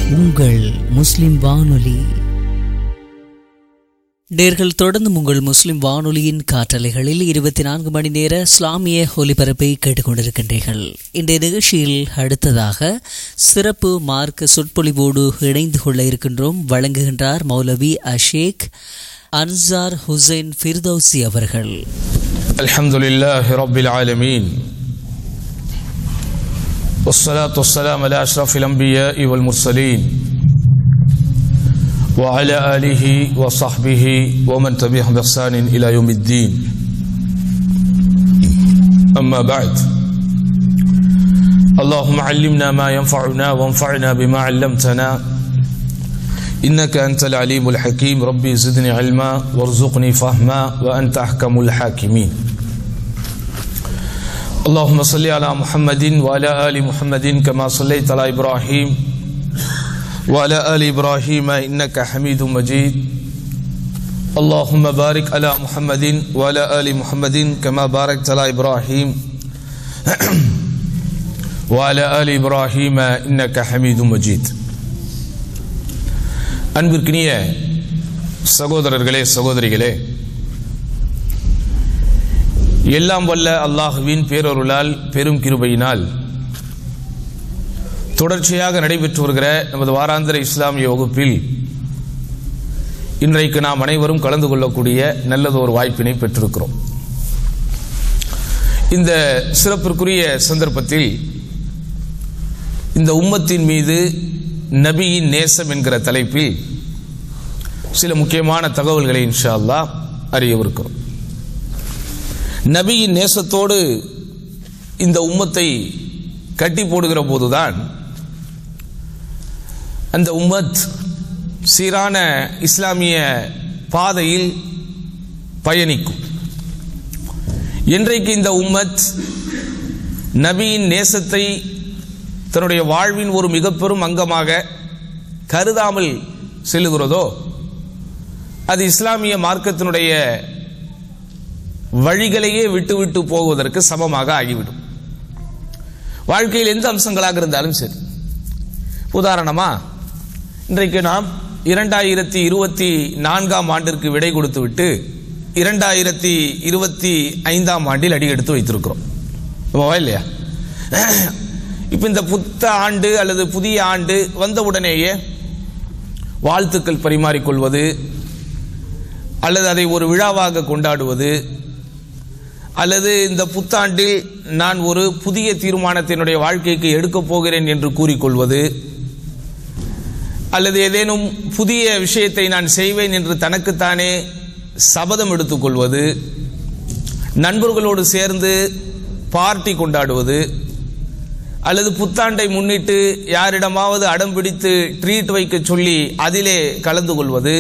உங்கள் முஸ்லிம் வானொலி நேர்கள் தொடர்ந்து உங்கள் முஸ்லிம் வானொலியின் காற்றலைகளில் இருபத்தி நான்கு மணி நேர இஸ்லாமிய ஒலிபரப்பை கேட்டுக்கொண்டிருக்கின்றீர்கள் இன்றைய நிகழ்ச்சியில் அடுத்ததாக சிறப்பு மார்க்க சொற்பொழிவோடு இணைந்து கொள்ள இருக்கின்றோம் வழங்குகின்றார் மௌலவி அஷேக் அன்சார் ஹுசைன் ஃபிர்தௌசி அவர்கள் الحمد لله رب العالمين والصلاة والسلام على أشرف الأنبياء والمرسلين وعلى آله وصحبه ومن تبعهم بإحسان إلى يوم الدين أما بعد اللهم علمنا ما ينفعنا وانفعنا بما علمتنا إنك أنت العليم الحكيم ربي زدني علما وارزقني فهما وأنت أحكم الحاكمين اللهم صل على محمد وعلى آل محمد كما صليت على إبراهيم وعلى آل إبراهيم إنك حميد مجيد اللهم بارك على محمد وعلى آل محمد كما باركت على إبراهيم وعلى آل إبراهيم إنك حميد مجيد அன்பிற்கினிய சகோதரர்களே சகோதரிகளே எல்லாம் வல்ல அல்லாஹுவின் பேரொருளால் பெரும் கிருபையினால் தொடர்ச்சியாக நடைபெற்று வருகிற நமது வாராந்திர இஸ்லாமிய வகுப்பில் இன்றைக்கு நாம் அனைவரும் கலந்து கொள்ளக்கூடிய நல்லதொரு வாய்ப்பினை பெற்றிருக்கிறோம் இந்த சிறப்பிற்குரிய சந்தர்ப்பத்தில் இந்த உம்மத்தின் மீது நபியின் நேசம் என்கிற தலைப்பில் சில முக்கியமான தகவல்களை இன்ஷா அல்லாஹ் அறியவிருக்கிறோம் நபியின் நேசத்தோடு இந்த உம்மத்தை கட்டி போடுகிற போதுதான் அந்த உம்மத் சீரான இஸ்லாமிய பாதையில் பயணிக்கும் இன்றைக்கு இந்த உம்மத் நபியின் நேசத்தை தன்னுடைய வாழ்வின் ஒரு மிக பெரும் அங்கமாக கருதாமல் செல்லுகிறதோ அது இஸ்லாமிய மார்க்கத்தினுடைய வழிகளையே விட்டு விட்டு போவதற்கு சமமாக ஆகிவிடும் வாழ்க்கையில் எந்த அம்சங்களாக இருந்தாலும் சரி உதாரணமா இன்றைக்கு நாம் இரண்டாயிரத்தி இருபத்தி நான்காம் ஆண்டிற்கு விடை கொடுத்து விட்டு இரண்டாயிரத்தி இருபத்தி ஐந்தாம் ஆண்டில் அடி எடுத்து வைத்திருக்கிறோம் இல்லையா இப்ப இந்த புத்த ஆண்டு அல்லது புதிய ஆண்டு வந்த உடனேயே வாழ்த்துக்கள் பரிமாறிக்கொள்வது அல்லது அதை ஒரு விழாவாக கொண்டாடுவது அல்லது இந்த புத்தாண்டில் நான் ஒரு புதிய தீர்மானத்தினுடைய வாழ்க்கைக்கு எடுக்கப் போகிறேன் என்று கூறிக்கொள்வது அல்லது ஏதேனும் புதிய விஷயத்தை நான் செய்வேன் என்று தனக்குத்தானே சபதம் எடுத்துக்கொள்வது நண்பர்களோடு சேர்ந்து பார்ட்டி கொண்டாடுவது அல்லது புத்தாண்டை முன்னிட்டு யாரிடமாவது அடம் பிடித்து ட்ரீட் வைக்க சொல்லி அதிலே கலந்து கொள்வது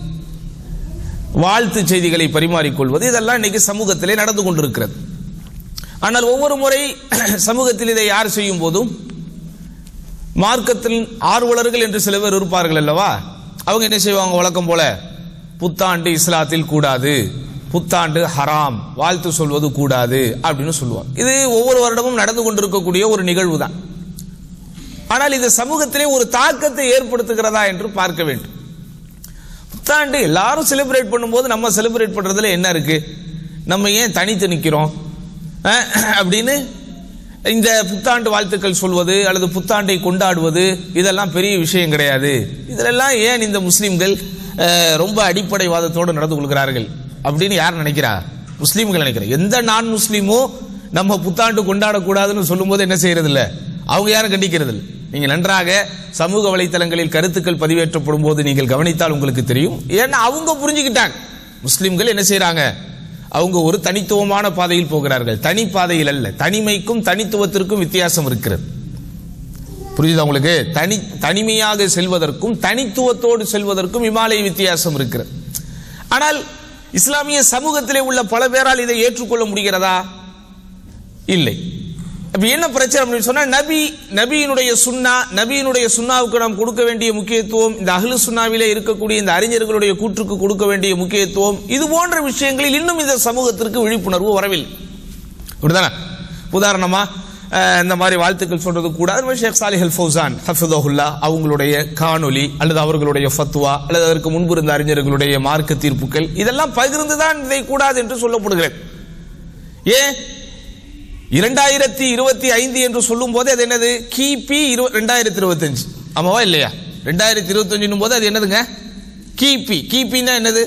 வாழ்த்து செய்திகளை பரிமாறிக்கொள்வது இதெல்லாம் இன்னைக்கு சமூகத்திலே நடந்து கொண்டிருக்கிறது ஆனால் ஒவ்வொரு முறை சமூகத்தில் இதை யார் செய்யும் போதும் மார்க்கத்தில் ஆர்வலர்கள் என்று சில பேர் இருப்பார்கள் அல்லவா அவங்க என்ன செய்வாங்க வழக்கம் போல புத்தாண்டு இஸ்லாத்தில் கூடாது புத்தாண்டு ஹராம் வாழ்த்து சொல்வது கூடாது அப்படின்னு சொல்லுவாங்க இது ஒவ்வொரு வருடமும் நடந்து கொண்டிருக்கக்கூடிய ஒரு நிகழ்வு தான் ஆனால் இது சமூகத்திலே ஒரு தாக்கத்தை ஏற்படுத்துகிறதா என்று பார்க்க வேண்டும் புத்தாண்டு எல்லாரும் செலிப்ரேட் பண்ணும்போது நம்ம செலிப்ரேட் பண்றதுல என்ன இருக்கு நம்ம ஏன் தனித்து நிற்கிறோம் அப்படின்னு இந்த புத்தாண்டு வாழ்த்துக்கள் சொல்வது அல்லது புத்தாண்டை கொண்டாடுவது இதெல்லாம் பெரிய விஷயம் கிடையாது இதிலெல்லாம் ஏன் இந்த முஸ்லிம்கள் ரொம்ப அடிப்படைவாதத்தோடு நடந்து கொள்கிறார்கள் அப்படின்னு யார் நினைக்கிறா முஸ்லீம்கள் நினைக்கிற எந்த நான் முஸ்லீமோ நம்ம புத்தாண்டு கொண்டாடக்கூடாதுன்னு சொல்லும்போது என்ன செய்யறது இல்ல அவங்க யாரும் கண்டிக்கிறது இல்லை நீங்க நன்றாக சமூக வலைத்தளங்களில் கருத்துக்கள் பதிவேற்றப்படும் போது நீங்கள் கவனித்தால் உங்களுக்கு தெரியும் ஏன்னா அவங்க புரிஞ்சுக்கிட்டாங்க முஸ்லிம்கள் என்ன செய்யறாங்க அவங்க ஒரு தனித்துவமான பாதையில் போகிறார்கள் தனி பாதையில் அல்ல தனிமைக்கும் தனித்துவத்திற்கும் வித்தியாசம் இருக்கிறது புரியுதா உங்களுக்கு தனி தனிமையாக செல்வதற்கும் தனித்துவத்தோடு செல்வதற்கும் இமாலய வித்தியாசம் இருக்கிறது ஆனால் இஸ்லாமிய சமூகத்திலே உள்ள பல பேரால் இதை ஏற்றுக்கொள்ள முடிகிறதா இல்லை அப்ப என்ன பிரச்சனை அப்படின்னு சொன்னா நபி நபியினுடைய சுன்னா நபியினுடைய சுன்னாவுக்கு நாம் கொடுக்க வேண்டிய முக்கியத்துவம் இந்த அஹ்லு சுன்னாவிலே இருக்கக்கூடிய இந்த அறிஞர்களுடைய கூற்றுக்கு கொடுக்க வேண்டிய முக்கியத்துவம் இது போன்ற விஷயங்களில் இன்னும் இந்த சமூகத்திற்கு விழிப்புணர்வு வரவில்லை அப்படிதானே உதாரணமா அஹ், இந்த மாதிரி வாழ்த்துக்கள் சொல்றது கூடாது ஷேக் சாலிஹ் அல் ஃபௌசான் ஹஃபிதஹுல்லா அவங்களுடைய காணொலி அல்லது அவர்களுடைய ஃபத்வா அல்லது அதற்கு முன்பு இருந்த அறிஞர்களுடைய மார்க்க தீர்ப்புகள் இதெல்லாம் பகிர்ந்துதான் இதை கூடாது என்று சொல்லப்படுகிறது ஏன் இரண்டாயிரத்தி இருபத்தி ஐந்து என்று சொல்லும் போது அது என்னது கிபி ரெண்டாயிரத்தி இருபத்தஞ்சு ஆமாவா இல்லையா ரெண்டாயிரத்தி இருபத்தஞ்சுன்னும் போது அது என்னதுங்க கிபி கிபின்னா என்னது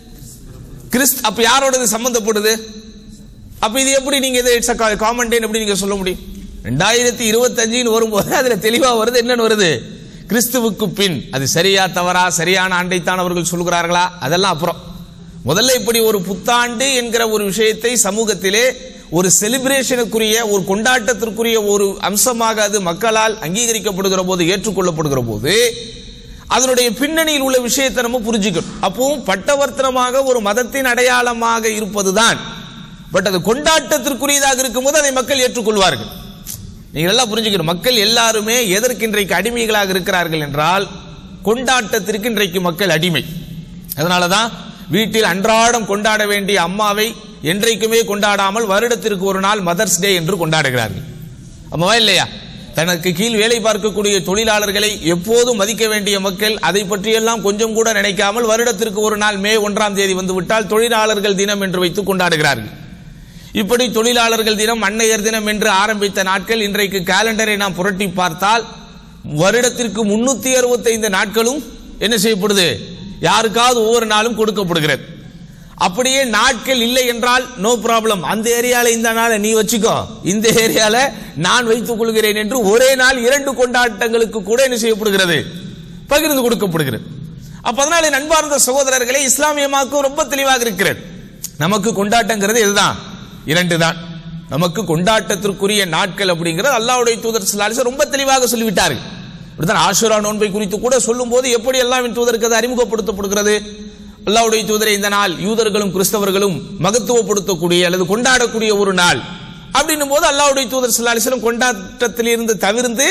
கிறிஸ்த் அப்ப யாரோடது சம்பந்தப்படுது அப்ப இது எப்படி நீங்க இது இட்ஸ் காமன் டேன் எப்படி நீங்க சொல்ல முடியும் ரெண்டாயிரத்தி இருபத்தஞ்சுன்னு வரும்போது அதுல தெளிவா வருது என்னன்னு வருது கிறிஸ்துவுக்கு பின் அது சரியா தவறா சரியான ஆண்டைத்தான் அவர்கள் சொல்கிறார்களா அதெல்லாம் அப்புறம் முதல்ல இப்படி ஒரு புத்தாண்டு என்கிற ஒரு விஷயத்தை சமூகத்திலே ஒரு செலிப்ரேஷனுக்குரிய ஒரு கொண்டாட்டத்திற்குரிய ஒரு அம்சமாக அது மக்களால் அங்கீகரிக்கப்படுகிற போது ஏற்றுக்கொள்ளப்படுகிற போது அதனுடைய பின்னணியில் உள்ள விஷயத்தை நம்ம புரிஞ்சுக்கணும் அப்பவும் பட்டவர்த்தனமாக ஒரு மதத்தின் அடையாளமாக இருப்பதுதான் பட் அது கொண்டாட்டத்திற்குரியதாக இருக்கும்போது அதை மக்கள் ஏற்றுக்கொள்வார்கள் நீங்கள் எல்லாம் புரிஞ்சுக்கணும் மக்கள் எல்லாருமே எதற்கு இன்றைக்கு அடிமைகளாக இருக்கிறார்கள் என்றால் கொண்டாட்டத்திற்கு இன்றைக்கு மக்கள் அடிமை அதனாலதான் வீட்டில் அன்றாடம் கொண்டாட வேண்டிய அம்மாவை என்றைக்குமே கொண்டாடாமல் வருடத்திற்கு ஒரு நாள் மதர்ஸ் டே என்று கொண்டாடுகிறார்கள் அம்மாவா இல்லையா தனக்கு கீழ் வேலை பார்க்கக்கூடிய தொழிலாளர்களை எப்போதும் மதிக்க வேண்டிய மக்கள் அதை பற்றியெல்லாம் கொஞ்சம் கூட நினைக்காமல் வருடத்திற்கு ஒரு நாள் மே ஒன்றாம் தேதி வந்து விட்டால் தொழிலாளர்கள் தினம் என்று வைத்து கொண்டாடுகிறார்கள் இப்படி தொழிலாளர்கள் தினம் அன்னையர் தினம் என்று ஆரம்பித்த நாட்கள் இன்றைக்கு காலண்டரை நாம் புரட்டி பார்த்தால் வருடத்திற்கு முன்னூத்தி அறுபத்தைந்து நாட்களும் என்ன செய்யப்படுது யாருக்காவது ஒவ்வொரு நாளும் கொடுக்கப்படுகிறது அப்படியே நாட்கள் இல்லை என்றால் நோ ப்ராப்ளம் அந்த ஏரியால இந்த நாளை நீ வச்சுக்கோ இந்த ஏரியால நான் வைத்துக் கொள்கிறேன் என்று ஒரே நாள் இரண்டு கொண்டாட்டங்களுக்கு கூட என்ன செய்யப்படுகிறது பகிர்ந்து கொடுக்கப்படுகிறது அப்ப அதனால நண்பார்ந்த சகோதரர்களே இஸ்லாமியமாக்கும் ரொம்ப தெளிவாக இருக்கிறது நமக்கு கொண்டாட்டங்கிறது இதுதான் இரண்டு தான் நமக்கு கொண்டாட்டத்திற்குரிய நாட்கள் அப்படிங்கிறது அல்லாஹ்வுடைய தூதர் ஸல்லல்லாஹு அலைஹி வஸல்லம் ரொம்ப தெளிவாக சொல்லிவிட்டார்கள் இப்படித்தான் ஆஷுரா நோன்பை குறித்து கூட சொல்லும்போது எப்படி அல்லாஹ்வின் தூதருக்கு அது அறிமுகப்படுத்தப்படுகிறது அல்லாஹ்வுடைய தூதரை இந்த நாள் யூதர்களும் கிறிஸ்தவர்களும் மகத்துவப்படுத்தக்கூடிய அல்லது கொண்டாடக்கூடிய ஒரு நாள் அப்படின்னும் போது அல்லாஹ்வுடைய தூதர் ஸல்லல்லாஹு அலைஹி வஸல்லம் கொண்டாட்டத்தில் இருந்து தவிர்த்து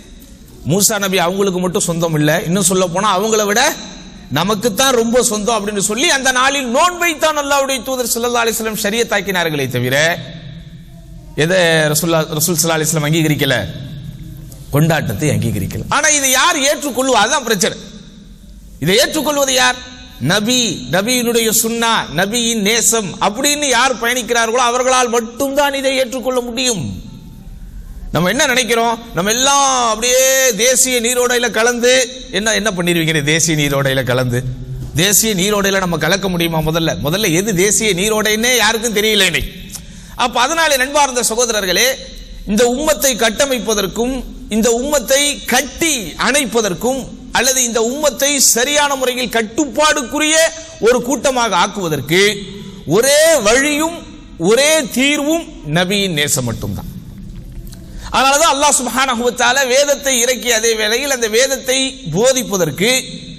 மூசா நபி அவங்களுக்கு மட்டும் சொந்தம் இல்ல இன்னும் சொல்ல போனா அவங்கள விட நமக்குத்தான் ரொம்ப சொந்தம் அப்படின்னு சொல்லி அந்த நாளில் நோன்பை தான் அல்லாஹ்வுடைய தூதர் ஸல்லல்லாஹு அலைஹி வஸல்லம் ஷரியத்தாக்கினார்களே தவிர எதை ரசூல்லா ரசூல் ஸல்லல்லாஹு அலைஹி வஸல்லம் அங்கீகரிக்கல கொண்டாட்டத்தை அங்கீகரிக்கல ஆனா இதை யார் ஏற்றுக்கொள்வா அதுதான் பிரச்சனை இதை ஏற்றுக்கொள்வது யார் நபி நபியினுடைய சுன்னா நபியின் நேசம் அப்படின்னு யார் பயணிக்கிறார்களோ அவர்களால் மட்டும்தான் இதை ஏற்றுக்கொள்ள முடியும் நம்ம என்ன நினைக்கிறோம் நம்ம எல்லாம் அப்படியே தேசிய நீரோடையில கலந்து என்ன என்ன பண்ணிருவீங்க தேசிய நீரோடையில கலந்து தேசிய நீரோடையில நம்ம கலக்க முடியுமா முதல்ல முதல்ல எது தேசிய நீரோடைன்னே யாருக்கும் தெரியல இன்னைக்கு அப்ப அதனாலே நண்பார்ந்த சகோதரர்களே இந்த உம்மத்தை கட்டமைப்பதற்கும் இந்த உம்மத்தை கட்டி அணைப்பதற்கும் அல்லது இந்த உம்மத்தை சரியான முறையில் கட்டுப்பாடுக்குரிய ஒரு கூட்டமாக ஆக்குவதற்கு ஒரே வழியும் ஒரே தீர்வும் நபியின் நேசம் மட்டும்தான் அதனாலதான் அல்லாஹ் சுப்ஹானஹு வ தஆலா வேதத்தை இறக்கிய அதே வேளையில் அந்த வேதத்தை போதிப்பதற்கு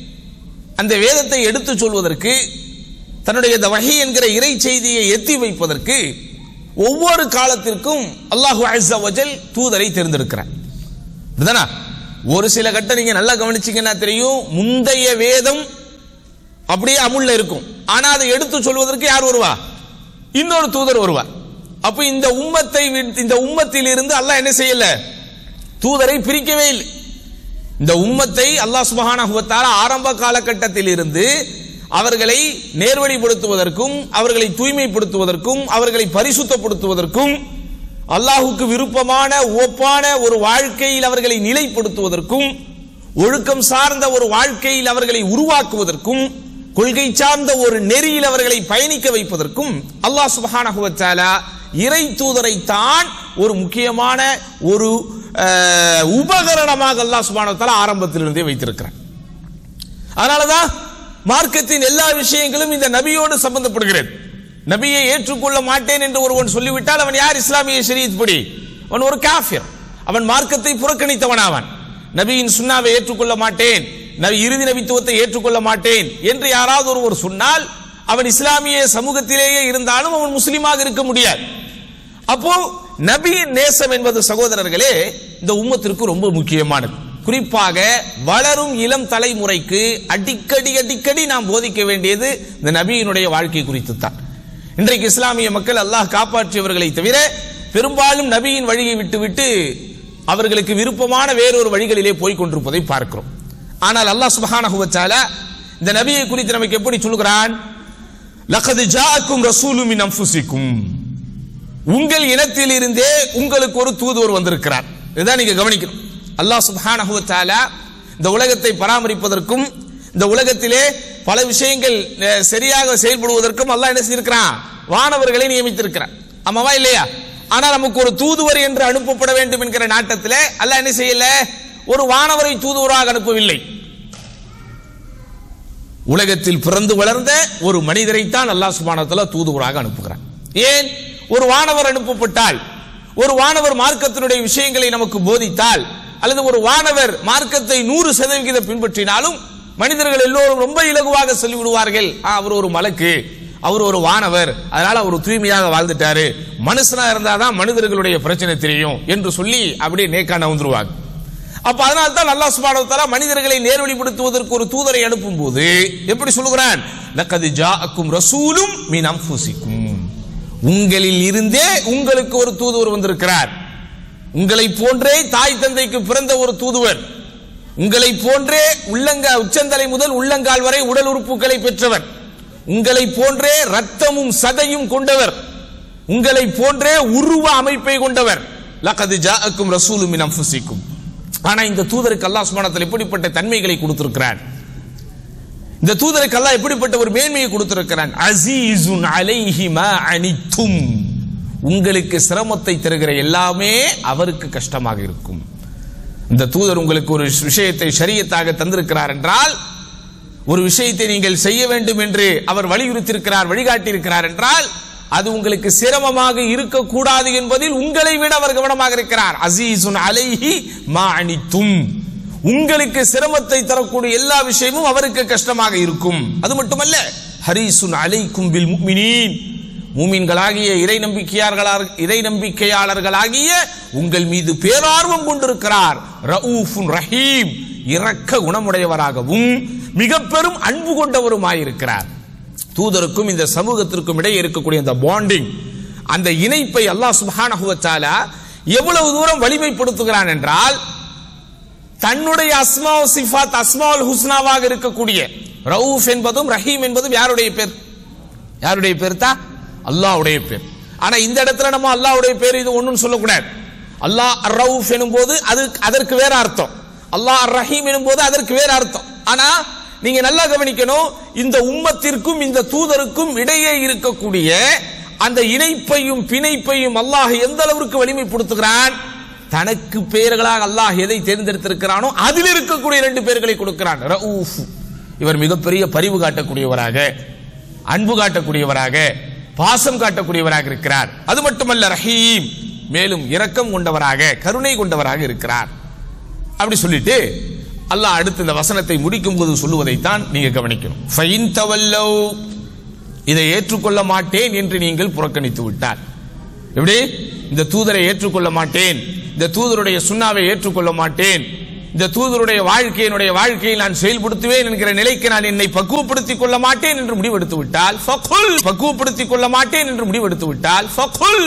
அந்த வேதத்தை எடுத்து சொல்வதற்கு தன்னுடைய இந்த வஹி என்கிற இறை செய்தியை எத்தி வைப்பதற்கு ஒவ்வொரு காலத்திற்கும் அல்லாஹு அஸ்ஸ வஜல் தூதரை தேர்ந்தெடுக்கிறார் இதுதானா ஒரு சில கட்டம் நீங்க நல்லா கவனிச்சீங்கன்னா தெரியும் முந்தைய வேதம் அப்படியே அமுல்ல இருக்கும் ஆனா அதை எடுத்து சொல்வதற்கு யார் வருவா இன்னொரு தூதர் வருவார் அப்ப இந்த உம்மத்தை விட்டு- இந்த உம்மத்தில் இருந்து அல்லாஹ் என்ன செய்யல தூதரை பிரிக்கவே இல்லை இந்த உம்மத்தை அல்லாஹ் சுப்ஹானஹு வ தஆலா ஆரம்ப காலகட்டத்தில் இருந்து அவர்களை நேர்வழிப்படுத்துவதற்கும் அவர்களை தூய்மைப்படுத்துவதற்கும் அவர்களை பரிசுத்தப்படுத்துவதற்கும் அல்லாஹுக்கு விருப்பமான ஒப்பான ஒரு வாழ்க்கையில் அவர்களை நிலைப்படுத்துவதற்கும் ஒழுக்கம் சார்ந்த ஒரு வாழ்க்கையில் அவர்களை உருவாக்குவதற்கும் கொள்கை சார்ந்த ஒரு நெறியில் அவர்களை பயணிக்க வைப்பதற்கும் அல்லாஹ் சுப்ஹானஹு வ தஆலா இறை தூதரை தான் ஒரு முக்கியமான ஒரு அஹ், உபகரணமாக அல்லாஹ் சுப்ஹானஹு வ தஆலா ஆரம்பத்திலிருந்தே வைத்திருக்கிறான் அதனாலதான் மார்க்கத்தின் எல்லா விஷயங்களும் இந்த நபியோடு சம்பந்தப்படுகிறது நபியை ஏற்றுக்கொள்ள மாட்டேன் என்று ஒருவன் சொல்லிவிட்டால் அவன் யார் இஸ்லாமிய ஷரீத் படி அவன் ஒரு காஃபிர் அவன் மார்க்கத்தை புறக்கணித்தவன் அவன் நபியின் சுன்னாவை ஏற்றுக்கொள்ள மாட்டேன் நபி இறுதி நபித்துவத்தை ஏற்றுக்கொள்ள மாட்டேன் என்று யாராவது ஒருவர் சொன்னால் அவன் இஸ்லாமிய சமூகத்திலேயே இருந்தாலும் அவன் முஸ்லீமாக இருக்க முடியாது அப்போ நபியின் நேசம் என்பது சகோதரர்களே இந்த உம்மத்திற்கு ரொம்ப முக்கியமானது குறிப்பாக வளரும் இளம் தலைமுறைக்கு அடிக்கடி அடிக்கடி நாம் போதிக்க வேண்டியது இந்த நபியினுடைய வாழ்க்கை குறித்து தான் இன்றைக்கு இஸ்லாமிய மக்கள் அல்லாஹ் காப்பாற்றியவர்களை தவிர பெரும்பாலும் நபியின் வழியை விட்டுவிட்டு அவர்களுக்கு விருப்பமான வேறொரு வழிகளிலே போய் கொண்டிருப்பதை பார்க்கிறோம் ஆனால் அல்லாஹ் சுப்ஹானஹு வ தஆலா இந்த நபியை குறித்து நமக்கு எப்படி சொல்கிறான் லகது ஜாஅக்கும் ரசூலும் மின் அன்ஃபுசிக்கும் உங்கள் இனத்தில் இருந்தே உங்களுக்கு ஒரு தூதுவர் வந்திருக்கிறார் இதுதான் நீங்க கவனிக்கணும் அல்லாஹ் சுப்ஹானஹு வ தஆலா இந்த உலகத்தை பராமரிப்பதற்கும் இந்த உலகத்திலே பல விஷயங்கள் அஹ், சரியாக செயல்படுவதற்கும் அல்லாஹ் என்ன செய்திருக்கிறான் வானவர்களை நியமித்திருக்கிறான் ஆமாவா இல்லையா ஆனால் நமக்கு ஒரு தூதுவர் என்று அனுப்பப்பட வேண்டும் என்கிற நாட்டத்திலே அல்லாஹ் என்ன செய்யல ஒரு வானவரை தூதுவராக அனுப்பவில்லை உலகத்தில் பிறந்து வளர்ந்த ஒரு மனிதரைத்தான் அல்லாஹ் சுபானத்துல தூதுவராக அனுப்புகிறான் ஏன் ஒரு வானவர் அனுப்பப்பட்டால் ஒரு வானவர் மார்க்கத்தினுடைய விஷயங்களை நமக்கு போதித்தால் அல்லது ஒரு வானவர் மார்க்கத்தை நூறு சதவிகிதம் பின்பற்றினாலும் மனிதர்கள் எல்லோரும் ரொம்ப இலகுவாக சொல்லிவிடுவார்கள் "ஆ, அவர் ஒரு மலக்கு அவர் ஒரு வானவர் அதனால அவர் தூய்மையாக வாழ்ந்துட்டாரு மனுஷனா இருந்தாதான் மனிதர்களுடைய பிரச்சனை தெரியும் என்று சொல்லி அப்படியே நேக்கான வந்துருவாங்க அப்ப அதனால தான் அல்லாஹ் சுப்ஹானஹு வ தஆலா மனிதர்களை நேர்வழிப்படுத்துவதற்கு ஒரு தூதரை அனுப்பும் போது எப்படி சொல்லுகிறான் லக்கது ஜாஅக்கும் ரசூலும் மின் அன்ஃபுசிக்கும் உங்களில் இருந்தே உங்களுக்கு ஒரு தூதுவர் வந்திருக்கிறார் உங்களை போன்றே தாய் தந்தைக்கு பிறந்த ஒரு தூதுவர் உங்களை போன்றே உள்ளங்க உச்சந்தலை முதல் உள்ளங்கால் வரை உடல் உறுப்புகளை பெற்றவர் உங்களை போன்றே ரத்தமும் சதையும் கொண்டவர் உங்களை போன்றே உருவ அமைப்பை கொண்டவர் லக்கது ஜாஅக்கும் ரசூலும் மின் அன்ஃபுசிக்கும் ஆனா இந்த தூதருக்கு அல்லாஹ் சுப்ஹானஹு எப்படிப்பட்ட தன்மைகளை கொடுத்திருக்கிறான் இந்த தூதருக்கு அல்லாஹ் எப்படிப்பட்ட ஒரு மேன்மையை கொடுத்திருக்கிறான் அசீசுன் அலைஹி மா அனித்தும் உங்களுக்கு சிரமத்தை தருகிற எல்லாமே அவருக்கு கஷ்டமாக இருக்கும் இந்த தூதர் உங்களுக்கு ஒரு விஷயத்தை ஷரியத்தாக தந்திருக்கிறார் என்றால் ஒரு விஷயத்தை நீங்கள் செய்ய வேண்டும் என்று அவர் வலியுறுத்தியிருக்கிறார் வழிகாட்டியிருக்கிறார் என்றால் அது உங்களுக்கு சிரமமாக இருக்கக்கூடாது என்பதில் உங்களை விட அவர் கவனமாக இருக்கிறார் அசீசுன் அலைஹி மா அனித்தும் உங்களுக்கு சிரமத்தை தரக்கூடிய எல்லா விஷயமும் அவருக்கு கஷ்டமாக இருக்கும் அது மட்டுமல்ல ஹரீசுன் அலைக்கும் பில் முஃமினீன் மூமின்களாகிய இறை நம்பிக்கையாளர்களார் இறை நம்பிக்கையாளர்களாகிய உங்கள் மீது பேரார்வம் கொண்டிருக்கிறார் ரவுஃபுன் ரஹீம் இரக்க குணமுடையவராகவும் மிக பெரும் அன்பு கொண்டவருமாயிருக்கிறார் தூதருக்கும் இந்த சமூகத்திற்கும் இடையே இருக்கக்கூடிய அந்த பாண்டிங் அந்த இணைப்பை அல்லாஹ் சுப்ஹானஹு வ தஆலா எவ்வளவு தூரம் வலிமைப்படுத்துகிறான் என்றால் தன்னுடைய அஸ்மா சிஃபாத் அஸ்மாவுல் ஹுஸ்னாவாக இருக்கக்கூடிய ரவுஃப் என்பதும் ரஹீம் என்பதும் யாருடைய பேர் யாருடைய பேர் தான் அல்லாஹ்வுடைய பேர் ஆனா இந்த இடத்துல நம்ம அல்லாஹ்வுடைய பேர் இது ஒண்ணும் சொல்லக்கூடாது அல்லாஹ் அர் ரவுஃப் எனும்போது அது அதற்கு வேற அர்த்தம் அல்லாஹ் அர் ரஹீம் எனும்போது அதற்கு வேற அர்த்தம் ஆனா நீங்க நல்லா கவனிக்கணும் இந்த உம்மத்திற்கும் இந்த தூதருக்கும் இடையே இருக்கக்கூடிய அந்த இணைப்பையும் பிணைப்பையும் அல்லாஹ் எந்த அளவிற்கு வலிமைப்படுத்துகிறான் தனக்கு பெயர்களாக அல்லாஹ் எதை தேர்ந்தெடுத்திருக்கிறானோ அதில் இருக்கக்கூடிய ரெண்டு பேர்களை கொடுக்கிறான் ரவுஃப் இவர் மிகப்பெரிய பரிவு காட்டக்கூடியவராக அன்பு காட்டக்கூடியவராக பாசம் காட்டக்கூடியவராக இருக்கிறார் அது மட்டுமல்ல ரஹீம் மேலும் இரக்கம் கொண்டவராக கருணை கொண்டவராக இருக்கிறார் அப்படி சொல்லிட்டு அல்லாஹ் அடுத்து இந்த வசனத்தை முடிக்கும் போது சொல்லுவதைத்தான் நீங்க கவனிக்கணும் ஃபைன் தவல்லவ் இதை ஏற்றுக்கொள்ள மாட்டேன் என்று நீங்கள் புறக்கணித்து விட்டார் எப்படி இந்த தூதரை ஏற்றுக்கொள்ள மாட்டேன் இந்த தூதருடைய சுண்ணாவை ஏற்றுக்கொள்ள மாட்டேன் இந்த தூதருடைய வாழ்க்கையினுடைய வாழ்க்கையை நான் செயல்படுத்துவேன் என்கிற நிலைக்கு நான் என்னை பக்குவப்படுத்திக் கொள்ள மாட்டேன் என்று முடிவெடுத்து விட்டால் ஃபகுல் பக்குவப்படுத்திக் கொள்ள மாட்டேன் என்று முடிவெடுத்து விட்டால் ஃபகுல்